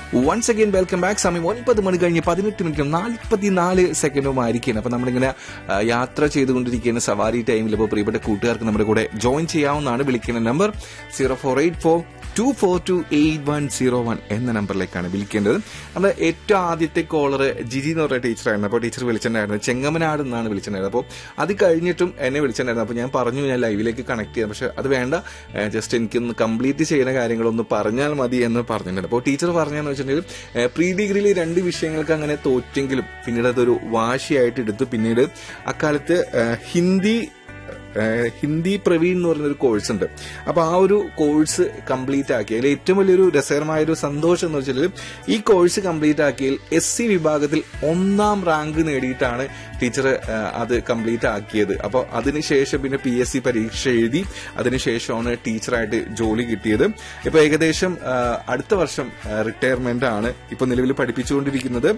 once again welcome back സമയം ഒൻപത് മണി കഴിഞ്ഞ് പതിനെട്ട് മിനിറ്റും നാൽപ്പത്തിനാല് സെക്കൻഡും ആയിരിക്കുകയാണ് അപ്പൊ നമ്മളിങ്ങനെ ആ, യാത്ര ചെയ്തുകൊണ്ടിരിക്കുന്ന സവാരി ടൈമിൽ ഇപ്പോൾ പ്രിയപ്പെട്ട കൂട്ടുകാർക്ക് നമ്മുടെ കൂടെ ജോയിൻ ചെയ്യാവുന്നതാണ് വിളിക്കുന്ന number zero four eight four two four two eight one zero one എന്ന നമ്പറിലേക്കാണ് വിളിക്കേണ്ടത് നമ്മുടെ ഏറ്റവും ആദ്യത്തെ കോളർ ജിജി എന്ന് പറഞ്ഞ ടീച്ചറായിരുന്നു അപ്പോൾ ടീച്ചർ വിളിച്ചിട്ടുണ്ടായിരുന്നു ചെങ്ങമനാട് എന്നാണ് വിളിച്ചിട്ടുണ്ടായിരുന്നത് അപ്പോൾ അത് കഴിഞ്ഞിട്ടും എന്നെ വിളിച്ചിട്ടുണ്ടായിരുന്നു അപ്പോൾ ഞാൻ പറഞ്ഞു ഞാൻ ലൈവിലേക്ക് കണക്ട് ചെയ്യാം പക്ഷെ അത് വേണ്ട ജസ്റ്റ് എനിക്കൊന്ന് കംപ്ലീറ്റ് ചെയ്യുന്ന കാര്യങ്ങളൊന്ന് പറഞ്ഞാൽ മതി എന്ന് പറഞ്ഞിട്ടുണ്ട് അപ്പോൾ ടീച്ചർ പറഞ്ഞതെന്ന് വെച്ചിട്ടുണ്ടെങ്കിൽ പ്രീ ഡിഗ്രിയിൽ രണ്ട് വിഷയങ്ങൾക്ക് അങ്ങനെ തോറ്റെങ്കിലും പിന്നീട് അതൊരു വാശിയായിട്ട് എടുത്തു പിന്നീട് അക്കാലത്ത് ആ, ഹിന്ദി ഏഹ് ഹിന്ദി പ്രവീൺ എന്ന് പറയുന്ന ഒരു കോഴ്സ് ഉണ്ട് അപ്പൊ ആ ഒരു കോഴ്സ് കംപ്ലീറ്റ് ആക്കി അതിൽ ഏറ്റവും വലിയൊരു രസകരമായ ഒരു സന്തോഷം എന്ന് വെച്ചാൽ ഈ കോഴ്സ് കംപ്ലീറ്റ് ആക്കിയതിൽ എസ് സി വിഭാഗത്തിൽ ഒന്നാം റാങ്ക് നേടിയിട്ടാണ് ടീച്ചർ അത് കംപ്ലീറ്റ് ആക്കിയത് അപ്പോൾ അതിനുശേഷം പിന്നെ പി എസ് സി പരീക്ഷ എഴുതി അതിനുശേഷമാണ് ടീച്ചറായിട്ട് ജോലി കിട്ടിയത് ഇപ്പൊ ഏകദേശം ആ, അടുത്ത വർഷം റിട്ടയർമെന്റ് ആണ് ഇപ്പൊ നിലവിൽ പഠിപ്പിച്ചുകൊണ്ടിരിക്കുന്നത്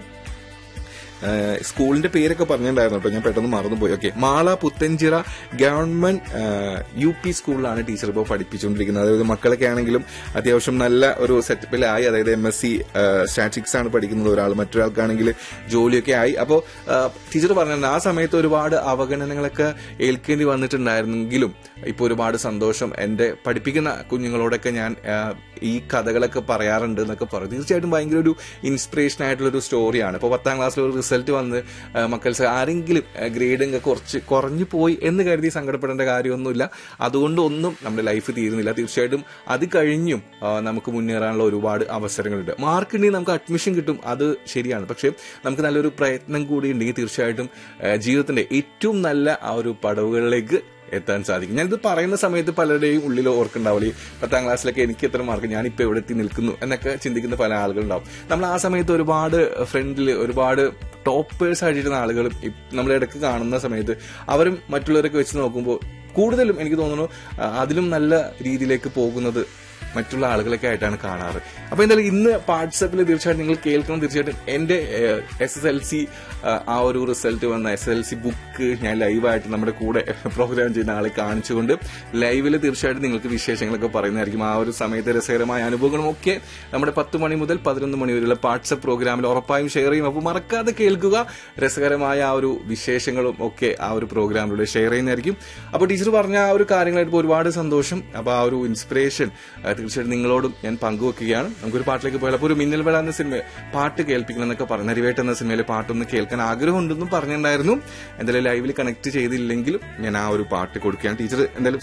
ഏഹ് സ്കൂളിന്റെ പേരൊക്കെ പറഞ്ഞിട്ടുണ്ടായിരുന്നു കേട്ടോ ഞാൻ പെട്ടെന്ന് മറന്നുപോയി okay Mala Puthenchira government uh U P സ്കൂളിലാണ് ടീച്ചർ ഇപ്പോൾ പഠിപ്പിച്ചുകൊണ്ടിരിക്കുന്നത് അതായത് മക്കളൊക്കെ ആണെങ്കിലും അത്യാവശ്യം നല്ല ഒരു സെറ്റപ്പിലായി അതായത് എം എസ് സി സ്റ്റാറ്റിക്സ് ആണ് പഠിക്കുന്നത് ഒരാൾ മറ്റൊരാൾക്കാണെങ്കിൽ ജോലിയൊക്കെ ആയി അപ്പോൾ ടീച്ചർ പറഞ്ഞിട്ടുണ്ട് ആ സമയത്ത് ഒരുപാട് അവഗണനകളൊക്കെ ഏൽക്കേണ്ടി വന്നിട്ടുണ്ടായിരുന്നെങ്കിലും ഇപ്പോൾ ഒരുപാട് സന്തോഷം എന്റെ പഠിപ്പിക്കുന്ന കുഞ്ഞുങ്ങളോടൊക്കെ ഞാൻ ഏഹ് ഈ കഥകളൊക്കെ പറയാറുണ്ട് എന്നൊക്കെ പറയും തീർച്ചയായിട്ടും ഭയങ്കര ഒരു ഇൻസ്പിറേഷൻ ആയിട്ടുള്ള ഒരു സ്റ്റോറിയാണ് ഇപ്പോൾ പത്താം ക്ലാസ്സിൽ ഒരു റിസൾട്ട് വന്ന് ആ, മക്കൾക്ക് ആരെങ്കിലും ഗ്രേഡിങ് കുറച്ച് കുറഞ്ഞു പോയി എന്ന് കരുതി സങ്കടപ്പെടേണ്ട കാര്യമൊന്നുമില്ല അതുകൊണ്ട് ഒന്നും നമ്മുടെ ലൈഫ് തീരുന്നില്ല തീർച്ചയായിട്ടും അത് കഴിഞ്ഞും ആ, നമുക്ക് മുന്നേറാനുള്ള ഒരുപാട് അവസരങ്ങളുണ്ട് മാർക്ക് ഉണ്ടെങ്കിൽ നമുക്ക് അഡ്മിഷൻ കിട്ടും അത് ശരിയാണ് പക്ഷേ നമുക്ക് നല്ലൊരു പ്രയത്നം കൂടി ഉണ്ടെങ്കിൽ തീർച്ചയായിട്ടും ആ, ജീവിതത്തിന്റെ ഏറ്റവും നല്ല ആ ഒരു പടവുകളിലേക്ക് എത്താൻ സാധിക്കും ഞാനിത് പറയുന്ന സമയത്ത് പലരുടെയും ഉള്ളിൽ ഓർക്കുണ്ടാവില്ല ഈ പത്താം ക്ലാസ്സിലൊക്കെ എനിക്ക് എത്ര മാർക്ക് ഞാനിപ്പോൾ എവിടെ എത്തി നിൽക്കുന്നു എന്നൊക്കെ ചിന്തിക്കുന്ന പല ആളുകളുണ്ടാവും നമ്മൾ ആ സമയത്ത് ഒരുപാട് ഫ്രണ്ടിൽ ഒരുപാട് ടോപ്പേഴ്സ് ആയിട്ടിരുന്ന ആളുകളും നമ്മൾ ഇടയ്ക്ക് കാണുന്ന സമയത്ത് അവരും മറ്റുള്ളവരൊക്കെ വെച്ച് നോക്കുമ്പോൾ കൂടുതലും എനിക്ക് തോന്നുന്നു ആ, അതിലും നല്ല രീതിയിലേക്ക് പോകുന്നത് മറ്റുള്ള ആളുകളൊക്കെ ആയിട്ടാണ് കാണാറ് അപ്പൊ എന്തായാലും ഇന്ന് വാട്സപ്പിൽ തീർച്ചയായിട്ടും നിങ്ങൾ കേൾക്കണം തീർച്ചയായിട്ടും എന്റെ എസ് എസ് എൽ സി ആ ഒരു റിസൾട്ട് വന്ന എസ് എൽ സി ബുക്ക് ഞാൻ ലൈവായിട്ട് നമ്മുടെ കൂടെ പ്രോഗ്രാം ചെയ്യുന്ന ആളെ കാണിച്ചുകൊണ്ട് ലൈവിൽ തീർച്ചയായിട്ടും നിങ്ങൾക്ക് വിശേഷങ്ങളൊക്കെ പറയുന്നതായിരിക്കും ആ ഒരു സമയത്തെ രസകരമായ അനുഭവങ്ങളും ഒക്കെ നമ്മുടെ പത്ത് മണി മുതൽ പതിനൊന്ന് മണി വരെയുള്ള വാട്സപ്പ് പ്രോഗ്രാമിൽ ഉറപ്പായും ഷെയർ ചെയ്യും അപ്പോൾ മറക്കാതെ കേൾക്കുക രസകരമായ ആ ഒരു വിശേഷങ്ങളും ഒക്കെ ആ ഒരു പ്രോഗ്രാമിലൂടെ ഷെയർ ചെയ്യുന്നതായിരിക്കും അപ്പോൾ ടീച്ചർ പറഞ്ഞ ആ ഒരു കാര്യങ്ങളായിട്ട് ഇപ്പോൾ ഒരുപാട് സന്തോഷം അപ്പോൾ ആ ഒരു ഇൻസ്പിറേഷൻ തീർച്ചയായിട്ടും നിങ്ങളോടും ഞാൻ പങ്കുവെക്കുകയാണ് നമുക്കൊരു പാട്ടിലേക്ക് പോയാൽ അപ്പോൾ ഒരു മിന്നൽ വേള എന്ന സിനിമ പാട്ട് കേൾപ്പിക്കണം എന്നൊക്കെ പറഞ്ഞു നരിവേട്ട് എന്ന സിനിമയിലെ പാട്ടൊന്ന് കേൾക്കാൻ ആഗ്രഹമുണ്ടെന്നും പറഞ്ഞിട്ടുണ്ടായിരുന്നു എന്തായാലും ലൈവിൽ കണക്ട് ചെയ്തില്ലെങ്കിലും ഞാൻ ആ ഒരു പാട്ട് കൊടുക്കുകയാണ് ടീച്ചർ എന്തായാലും